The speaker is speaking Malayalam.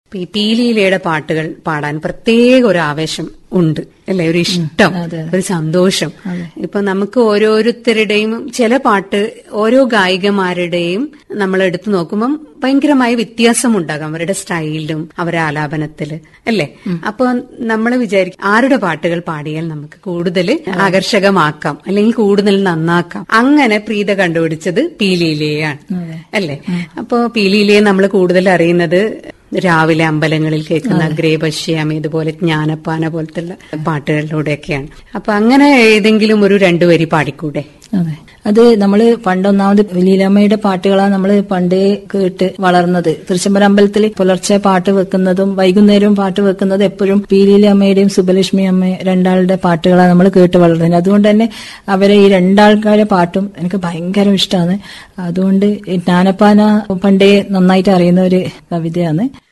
ഈ പീലീലയുടെ പാട്ടുകൾ പാടാൻ പ്രത്യേക ഒരു ആവേശം ഉണ്ട് അല്ലെ ഒരു ഇഷ്ടം ഒരു സന്തോഷം ഇപ്പൊ നമുക്ക് ഓരോരുത്തരുടെയും ചില പാട്ട് ഓരോ ഗായികമാരുടെയും നമ്മൾ എടുത്തു നോക്കുമ്പം ഭയങ്കരമായ വ്യത്യാസം ഉണ്ടാകാം അവരുടെ സ്റ്റൈലിലും അവരുടെ ആലാപനത്തില് അല്ലെ അപ്പൊ നമ്മൾ വിചാരിക്കും ആരുടെ പാട്ടുകൾ പാടിയാൽ നമുക്ക് കൂടുതൽ ആകർഷകമാക്കാം അല്ലെങ്കിൽ കൂടുതൽ നന്നാക്കാം അങ്ങനെ പ്രീത കണ്ടുപിടിച്ചത് പീലീലയാണ് അല്ലെ അപ്പൊ പീലീലയെ നമ്മൾ കൂടുതൽ അറിയുന്നത് രാവിലെ അമ്പലങ്ങളിൽ കേൾക്കുന്ന ഗ്രേപശ്യാമി ഇതുപോലെ ജ്ഞാനപ്പാന പോലത്തെ പാട്ടുകളിലൂടെയൊക്കെയാണ് അപ്പൊ അങ്ങനെ ഏതെങ്കിലും ഒരു രണ്ടു വരി പാടിക്കൂടെ അതെ അത് നമ്മള് പണ്ടൊന്നാമത് ലീലാമ്മയുടെ പാട്ടുകളാണ് നമ്മൾ പണ്ടേ കേട്ട് വളർന്നത് തൃശ്ശൂർ അമ്പലത്തിൽ പുലർച്ചെ പാട്ട് വെക്കുന്നതും വൈകുന്നേരവും പാട്ട് വെക്കുന്നത് എപ്പോഴും പി ലീലാമ്മയുടെയും സുബലക്ഷ്മി അമ്മ രണ്ടാളുടെ പാട്ടുകളാണ് നമ്മൾ കേട്ട് വളർന്നത് അതുകൊണ്ട് തന്നെ അവരെ ഈ രണ്ടാൾക്കാരുടെ പാട്ടും എനിക്ക് ഭയങ്കര ഇഷ്ടമാണ് അതുകൊണ്ട് ജ്ഞാനപ്പാന പണ്ടേ നന്നായിട്ട് അറിയുന്ന ഒരു കവിതയാണ്